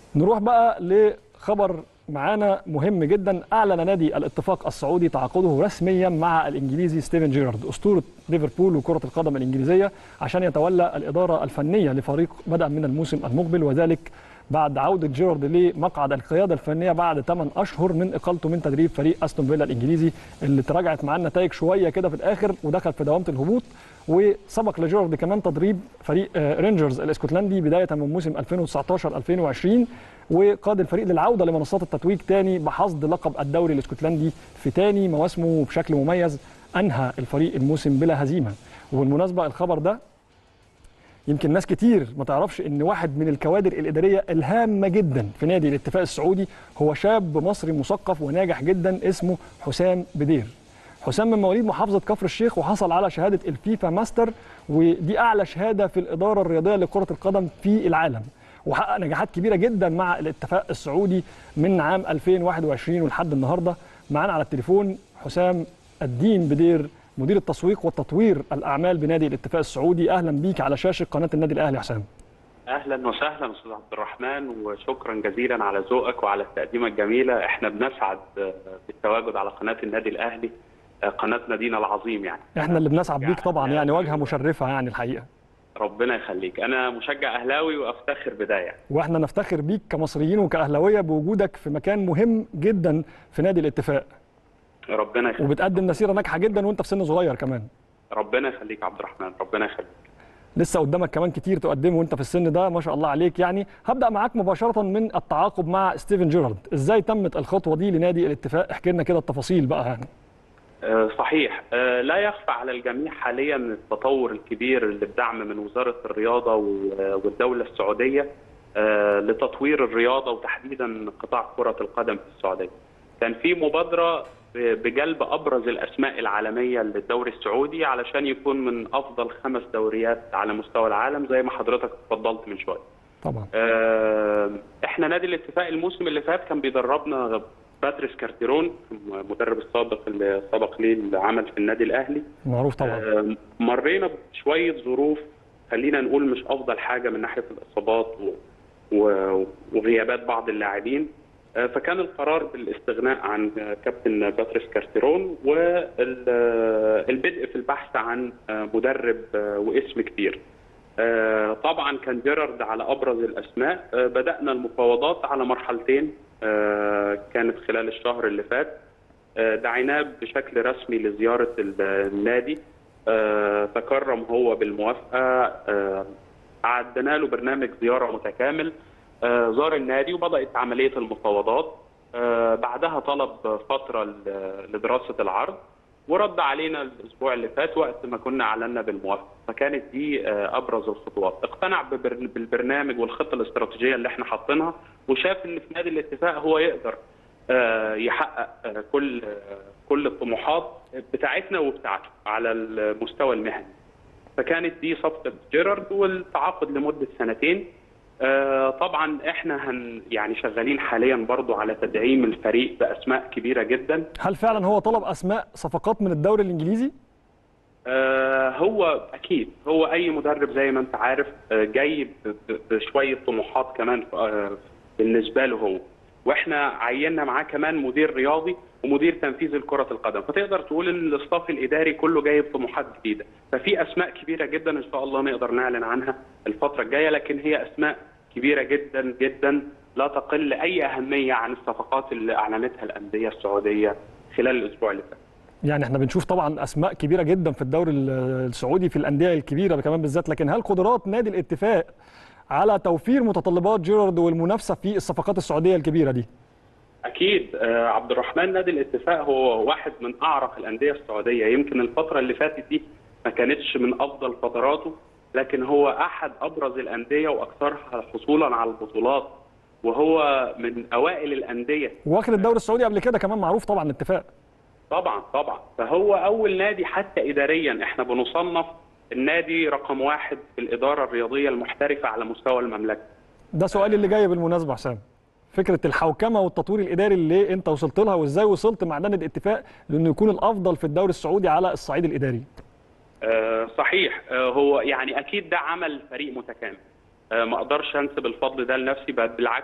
نروح بقى لخبر معانا مهم جدا اعلن نادي الاتفاق السعودي تعاقده رسميا مع الانجليزي ستيفن جيرارد اسطوره ليفربول وكره القدم الانجليزيه عشان يتولى الاداره الفنيه لفريق بدا من الموسم المقبل وذلك بعد عوده جيرارد لمقعد القياده الفنيه بعد 8 اشهر من اقالته من تدريب فريق استون فيلا الانجليزي اللي تراجعت معاه النتائج شويه كده في الاخر ودخل في دوامه الهبوط وسبق لجيرارد كمان تدريب فريق رينجرز الاسكتلندي بدايه من موسم 2019 2020 وقاد الفريق للعوده لمنصات التتويج تاني بحصد لقب الدوري الاسكتلندي في تاني مواسمه بشكل مميز انهى الفريق الموسم بلا هزيمه وبالمناسبه الخبر ده يمكن ناس كتير ما تعرفش ان واحد من الكوادر الاداريه الهامه جدا في نادي الاتفاق السعودي هو شاب مصري مثقف وناجح جدا اسمه حسام بدير حسام من مواليد محافظه كفر الشيخ وحصل على شهاده الفيفا ماستر ودي اعلى شهاده في الاداره الرياضيه لكره القدم في العالم وحقق نجاحات كبيره جدا مع الاتفاق السعودي من عام 2021 ولحد النهارده معانا على التليفون حسام الدين بدير مدير التسويق والتطوير الاعمال بنادي الاتفاق السعودي اهلا بيك على شاشه قناه النادي الاهلي حسام اهلا وسهلا استاذ عبد الرحمن وشكرا جزيلا على ذوقك وعلى التقديمه الجميله احنا بنسعد بالتواجد على قناه النادي الاهلي قناه نادينا العظيم يعني احنا اللي بنسعد بيك طبعا يعني واجهه مشرفه يعني الحقيقه ربنا يخليك انا مشجع اهلاوي وافتخر بدايه واحنا نفتخر بيك كمصريين وكاهلاويه بوجودك في مكان مهم جدا في نادي الاتفاق ربنا يخليك وبتقدم مسيره ناجحه جدا وانت في سن صغير كمان ربنا يخليك عبد الرحمن ربنا يخليك لسه قدامك كمان كتير تقدمه وانت في السن ده ما شاء الله عليك يعني هبدا معاك مباشره من التعاقد مع ستيفن جيرارد ازاي تمت الخطوه دي لنادي الاتفاق احكي لنا كده التفاصيل بقى يعني أه صحيح أه لا يخفى على الجميع حاليا التطور الكبير اللي بدعم من وزاره الرياضه والدوله السعوديه أه لتطوير الرياضه وتحديدا قطاع كره القدم في السعوديه. كان في مبادره بجلب ابرز الاسماء العالميه للدوري السعودي علشان يكون من افضل خمس دوريات على مستوى العالم زي ما حضرتك اتفضلت من شويه. طبعا. احنا نادي الاتفاق الموسم اللي فات كان بيدربنا باتريس كارتيرون المدرب السابق اللي سبق ليه العمل في النادي الاهلي معروف طبعا مرينا بشويه ظروف خلينا نقول مش افضل حاجه من ناحيه الاصابات و... وغيابات بعض اللاعبين فكان القرار بالاستغناء عن كابتن باتريس كارتيرون والبدء في البحث عن مدرب واسم كبير طبعا كان جيرارد على ابرز الاسماء بدانا المفاوضات على مرحلتين كانت خلال الشهر اللي فات دعيناه بشكل رسمي لزياره النادي تكرم هو بالموافقه اعدنا له برنامج زياره متكامل زار النادي وبدات عمليه المفاوضات بعدها طلب فتره لدراسه العرض ورد علينا الاسبوع اللي فات وقت ما كنا اعلنا بالموافقه فكانت دي ابرز الخطوات اقتنع بالبرنامج والخطه الاستراتيجيه اللي احنا حاطينها وشاف ان في نادي الاتفاق هو يقدر يحقق كل كل الطموحات بتاعتنا وبتاعته على المستوى المهني فكانت دي صفقه جيرارد والتعاقد لمده سنتين طبعا احنا هن يعني شغالين حاليا برضو على تدعيم الفريق باسماء كبيره جدا هل فعلا هو طلب اسماء صفقات من الدوري الانجليزي آه هو اكيد هو اي مدرب زي ما انت عارف جاي بشويه طموحات كمان بالنسبه له هو واحنا عينا معاه كمان مدير رياضي ومدير تنفيذي لكره القدم فتقدر تقول ان الاستاف الاداري كله جاي بطموحات جديده ففي اسماء كبيره جدا ان شاء الله نقدر نعلن عنها الفتره الجايه لكن هي اسماء كبيره جدا جدا لا تقل اي اهميه عن الصفقات اللي اعلنتها الانديه السعوديه خلال الاسبوع اللي فات يعني احنا بنشوف طبعا اسماء كبيره جدا في الدوري السعودي في الانديه الكبيره كمان بالذات لكن هل قدرات نادي الاتفاق على توفير متطلبات جيرارد والمنافسه في الصفقات السعوديه الكبيره دي اكيد عبد الرحمن نادي الاتفاق هو واحد من اعرق الانديه السعوديه يمكن الفتره اللي فاتت دي ما كانتش من افضل فتراته لكن هو احد ابرز الانديه واكثرها حصولا على البطولات وهو من اوائل الانديه واخد الدوري السعودي قبل كده كمان معروف طبعا الاتفاق طبعا طبعا فهو اول نادي حتى اداريا احنا بنصنف النادي رقم واحد في الاداره الرياضيه المحترفه على مستوى المملكه ده سؤالي اللي جاي بالمناسبه حسام فكره الحوكمه والتطوير الاداري اللي انت وصلت لها وازاي وصلت مع نادي الاتفاق لانه يكون الافضل في الدوري السعودي على الصعيد الاداري آه صحيح آه هو يعني اكيد ده عمل فريق متكامل آه ما اقدرش انسب الفضل ده لنفسي بل بالعكس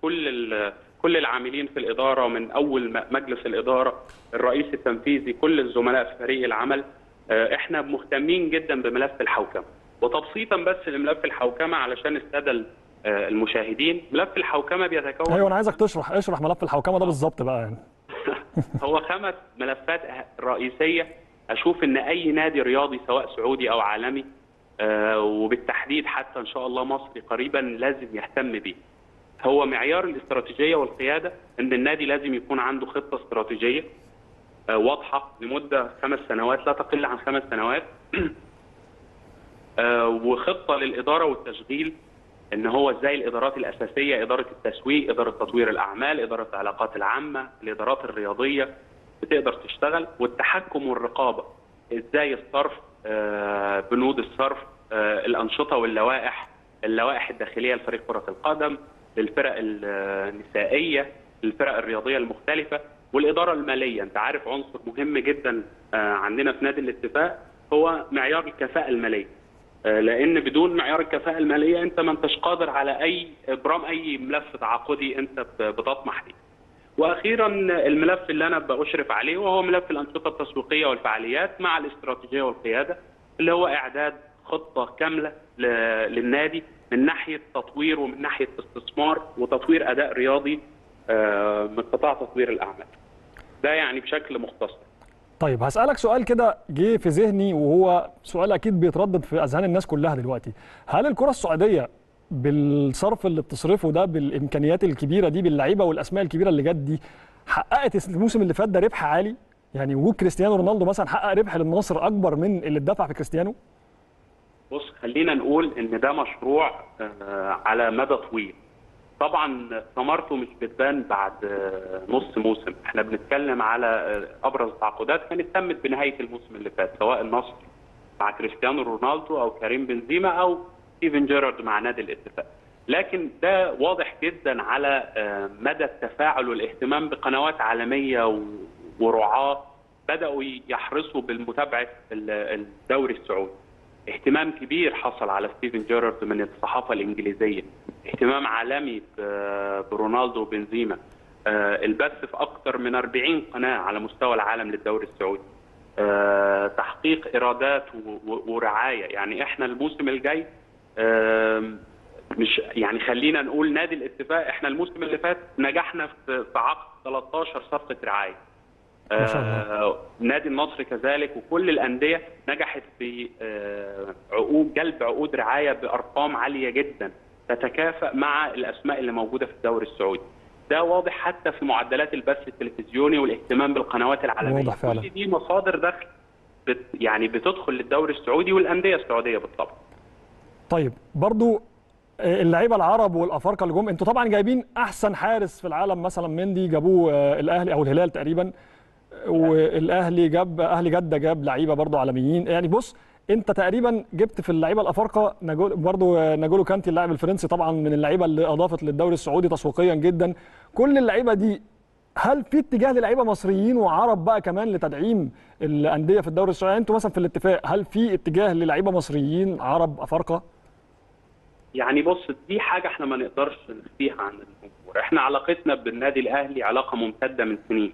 كل ال- كل العاملين في الاداره من اول م- مجلس الاداره الرئيس التنفيذي كل الزملاء في فريق العمل آه، احنا مهتمين جدا بملف الحوكمه وتبسيطا بس لملف الحوكمه علشان الساده ال- آه، المشاهدين ملف الحوكمه بيتكون ايوه انا عايزك تشرح اشرح ملف الحوكمه ده بالظبط بقى يعني هو خمس ملفات أه- رئيسيه اشوف ان اي نادي رياضي سواء سعودي او عالمي آه، وبالتحديد حتى ان شاء الله مصري قريبا لازم يهتم بيه. هو معيار الاستراتيجيه والقياده ان النادي لازم يكون عنده خطه استراتيجيه آه، واضحه لمده خمس سنوات لا تقل عن خمس سنوات آه، وخطه للاداره والتشغيل ان هو ازاي الادارات الاساسيه اداره التسويق اداره تطوير الاعمال اداره العلاقات العامه الادارات الرياضيه بتقدر تشتغل والتحكم والرقابه ازاي الصرف آه، بنود الصرف آه، الانشطه واللوائح اللوائح الداخليه لفريق كره القدم للفرق النسائيه للفرق الرياضيه المختلفه والاداره الماليه انت عارف عنصر مهم جدا آه، عندنا في نادي الاتفاق هو معيار الكفاءه الماليه آه، لان بدون معيار الكفاءه الماليه انت ما انتش قادر على اي ابرام اي ملف تعاقدي انت ب- بتطمح ليه. واخيرا الملف اللي انا بشرف عليه وهو ملف الانشطه التسويقيه والفعاليات مع الاستراتيجيه والقياده اللي هو اعداد خطه كامله ل- للنادي من ناحيه تطوير ومن ناحيه استثمار وتطوير اداء رياضي آه، من قطاع تطوير الاعمال. ده يعني بشكل مختصر. طيب هسألك سؤال كده جه في ذهني وهو سؤال أكيد بيتردد في أذهان الناس كلها دلوقتي هل الكرة السعودية بالصرف اللي بتصرفه ده بالإمكانيات الكبيرة دي باللعيبة والأسماء الكبيرة اللي جت دي حققت الموسم اللي فات ده ربح عالي يعني وجود كريستيانو رونالدو مثلا حقق ربح للنصر أكبر من اللي اتدفع في كريستيانو بص خلينا نقول ان ده مشروع آه، على مدى طويل طبعا ثمرته مش بتبان بعد آه، نص موسم احنا بنتكلم على آه، ابرز التعاقدات كانت تمت بنهايه الموسم اللي فات سواء النصر مع كريستيانو رونالدو او كريم بنزيما او ستيفن جيرارد مع نادي الاتفاق لكن ده واضح جدا على آه، مدى التفاعل والاهتمام بقنوات عالميه و- ورعاه بداوا يحرصوا بالمتابعه ال- الدوري السعودي اهتمام كبير حصل على ستيفن جيرارد من الصحافه الانجليزيه اهتمام عالمي ب- برونالدو وبنزيما آه، البث في اكثر من 40 قناه على مستوى العالم للدوري السعودي آه، تحقيق ايرادات و- و- ورعايه يعني احنا الموسم الجاي آم، مش يعني خلينا نقول نادي الاتفاق احنا الموسم اللي فات نجحنا في في عقد 13 صفقه رعايه ما شاء الله. آه، نادي النصر كذلك وكل الانديه نجحت في آه، عقود جلب عقود رعايه بارقام عاليه جدا تتكافئ مع الاسماء اللي موجوده في الدوري السعودي. ده واضح حتى في معدلات البث التلفزيوني والاهتمام بالقنوات العالميه. واضح فعلا. كل دي مصادر دخل بت يعني بتدخل للدوري السعودي والانديه السعوديه بالطبع. طيب برضو آه، اللعيبه العرب والافارقه اللي جم انتوا طبعا جايبين احسن حارس في العالم مثلا مندي جابوه آه، الاهلي او الهلال تقريبا آه، والاهلي جاب اهلي جده جاب لعيبه برضو عالميين يعني بص انت تقريبا جبت في اللعيبه الافارقه نجول برضو آه، نجولو كانتي اللاعب الفرنسي طبعا من اللعيبه اللي اضافت للدوري السعودي تسويقيا جدا كل اللعيبه دي هل في اتجاه للعيبه مصريين وعرب بقى كمان لتدعيم الانديه في الدوري السعودي يعني انتوا مثلا في الاتفاق هل في اتجاه للعيبه مصريين عرب افارقه يعني بص دي حاجه احنا ما نقدرش نخفيها عن الجمهور، احنا علاقتنا بالنادي الاهلي علاقه ممتده من سنين.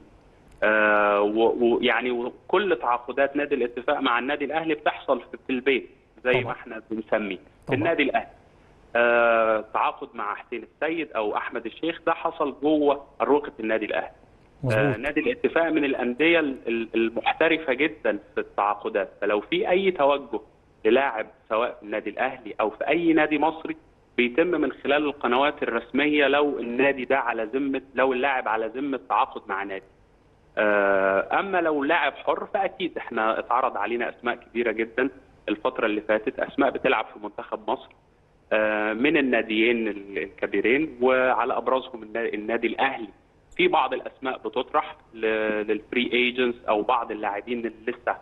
آه ويعني وكل تعاقدات نادي الاتفاق مع النادي الاهلي بتحصل في, في البيت زي طبعا. ما احنا بنسميه في طبعا. النادي الاهلي. آه تعاقد مع حسين السيد او احمد الشيخ ده حصل جوه اروقه النادي الاهلي. آه مظبوط نادي الاتفاق من الانديه ال- ال- المحترفه جدا في التعاقدات فلو في اي توجه للاعب سواء في النادي الاهلي او في اي نادي مصري بيتم من خلال القنوات الرسميه لو النادي ده على ذمه لو اللاعب على ذمه تعاقد مع نادي. آه، اما لو لاعب حر فاكيد احنا اتعرض علينا اسماء كبيره جدا الفتره اللي فاتت اسماء بتلعب في منتخب مصر آه، من الناديين الكبيرين وعلى ابرزهم النا- النادي الاهلي في بعض الاسماء بتطرح ل- للفري ايجنتس او بعض اللاعبين اللي لسه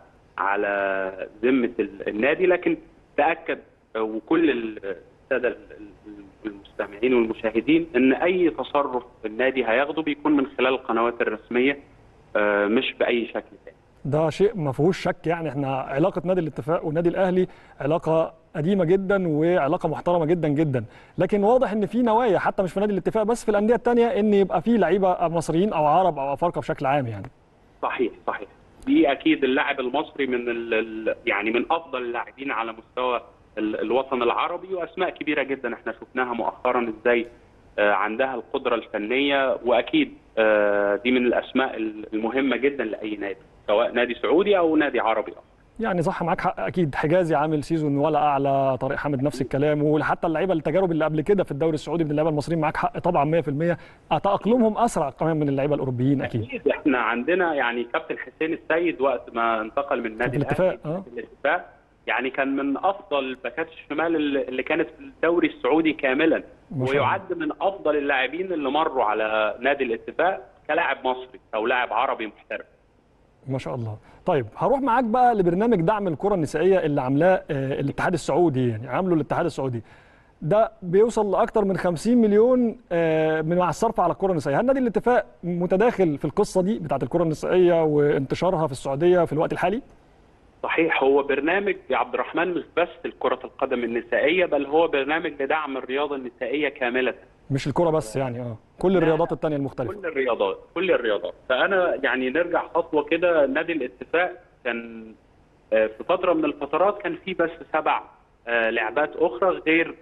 على ذمه ال- النادي لكن تاكد آه، وكل الساده ال- ال- المستمعين والمشاهدين ان اي تصرف النادي هياخده بيكون من خلال القنوات الرسميه آه، مش باي شكل تاني ده شيء ما فيهوش شك يعني احنا علاقه نادي الاتفاق والنادي الاهلي علاقه قديمه جدا وعلاقه محترمه جدا جدا لكن واضح ان في نوايا حتى مش في نادي الاتفاق بس في الانديه الثانيه ان يبقى في لعيبه مصريين او عرب او افارقه بشكل عام يعني صحيح صحيح دي اكيد اللاعب المصري من ال ال يعني من افضل اللاعبين على مستوى ال الوطن العربي واسماء كبيره جدا احنا شفناها مؤخرا ازاي آه عندها القدره الفنيه واكيد آه دي من الاسماء المهمه جدا لاي نادي سواء نادي سعودي او نادي عربي اخر يعني صح معاك حق اكيد حجازي عامل سيزون ولا اعلى طارق حامد نفس الكلام وحتى اللعيبه التجارب اللي قبل كده في الدوري السعودي من اللعيبه المصريين معاك حق طبعا 100% تاقلمهم اسرع كمان من اللعيبه الاوروبيين اكيد اكيد احنا عندنا يعني كابتن حسين السيد وقت ما انتقل من نادي الاتفاق اه الاتفاق يعني كان من افضل باكات الشمال اللي كانت في الدوري السعودي كاملا ويعد من افضل اللاعبين اللي مروا على نادي الاتفاق كلاعب مصري او لاعب عربي محترف ما شاء الله طيب هروح معاك بقى لبرنامج دعم الكره النسائيه اللي عاملاه الاتحاد السعودي يعني عامله الاتحاد السعودي ده بيوصل لاكثر من 50 مليون من مع الصرف على الكره النسائيه هل نادي الاتفاق متداخل في القصه دي بتاعه الكره النسائيه وانتشارها في السعوديه في الوقت الحالي صحيح هو برنامج يا عبد الرحمن مش بس لكره القدم النسائيه بل هو برنامج لدعم الرياضه النسائيه كامله مش الكره بس يعني اه كل الرياضات الثانيه المختلفه كل الرياضات كل الرياضات فانا يعني نرجع خطوه كده نادي الاتفاق كان في فتره من الفترات كان في بس سبع لعبات اخرى غير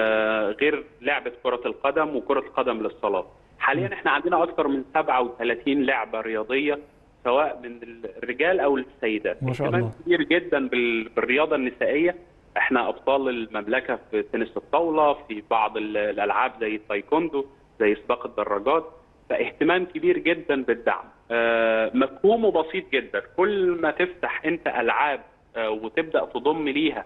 غير لعبه كره القدم وكره القدم للصالات حاليا احنا عندنا اكثر من 37 لعبه رياضيه سواء من الرجال او السيدات ما شاء الله كبير جدا بالرياضه النسائيه احنا ابطال المملكه في تنس الطاوله في بعض الالعاب زي التايكوندو زي سباق الدراجات فاهتمام كبير جدا بالدعم آه مفهومه بسيط جدا كل ما تفتح انت العاب آه وتبدا تضم ليها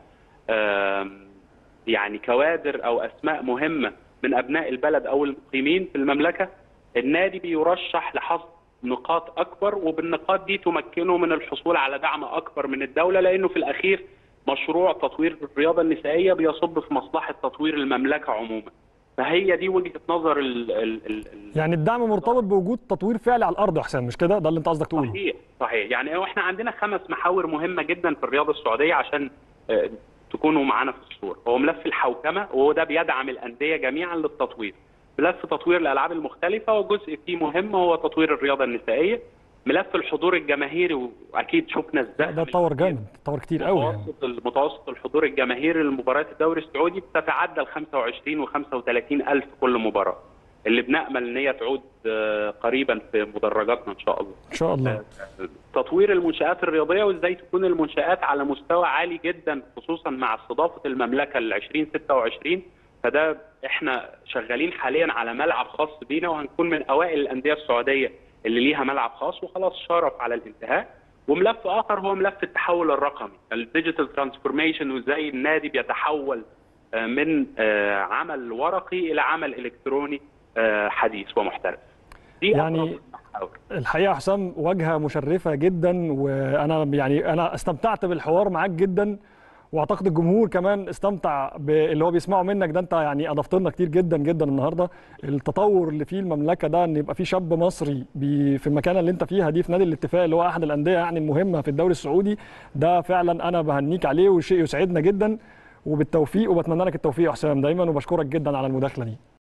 آه يعني كوادر او اسماء مهمه من ابناء البلد او المقيمين في المملكه النادي بيرشح لحصد نقاط اكبر وبالنقاط دي تمكنه من الحصول على دعم اكبر من الدوله لانه في الاخير مشروع تطوير الرياضه النسائيه بيصب في مصلحه تطوير المملكه عموما فهي دي وجهه نظر ال ال ال يعني الدعم مرتبط بوجود تطوير فعلي على الارض يا حسام مش كده ده اللي انت قصدك تقوله صحيح صحيح يعني احنا عندنا خمس محاور مهمه جدا في الرياضه السعوديه عشان تكونوا معانا في الصوره هو ملف الحوكمه وهو ده بيدعم الانديه جميعا للتطوير ملف تطوير الالعاب المختلفه وجزء فيه مهم هو تطوير الرياضه النسائيه ملف الحضور الجماهيري واكيد شفنا ازاي ده اتطور جامد اتطور كتير قوي يعني. متوسط متوسط الحضور الجماهيري لمباريات الدوري السعودي بتتعدى ال 25 و35 الف كل مباراه اللي بنامل ان هي تعود قريبا في مدرجاتنا ان شاء الله ان شاء الله تطوير المنشات الرياضيه وازاي تكون المنشات على مستوى عالي جدا خصوصا مع استضافه المملكه ل 2026 فده احنا شغالين حاليا على ملعب خاص بينا وهنكون من اوائل الانديه السعوديه اللي ليها ملعب خاص وخلاص شرف على الانتهاء وملف اخر هو ملف التحول الرقمي الديجيتال ترانسفورميشن وازاي النادي بيتحول من عمل ورقي الى عمل الكتروني حديث ومحترف دي يعني الحقيقه حسام واجهه مشرفه جدا وانا يعني انا استمتعت بالحوار معاك جدا واعتقد الجمهور كمان استمتع باللي هو بيسمعه منك ده انت يعني اضفت لنا كتير جدا جدا النهارده التطور اللي فيه المملكه ده ان يبقى في شاب مصري في المكانه اللي انت فيها دي في نادي الاتفاق اللي هو احد الانديه يعني المهمه في الدوري السعودي ده فعلا انا بهنيك عليه وشيء يسعدنا جدا وبالتوفيق وبتمنى لك التوفيق يا حسام دايما وبشكرك جدا على المداخله دي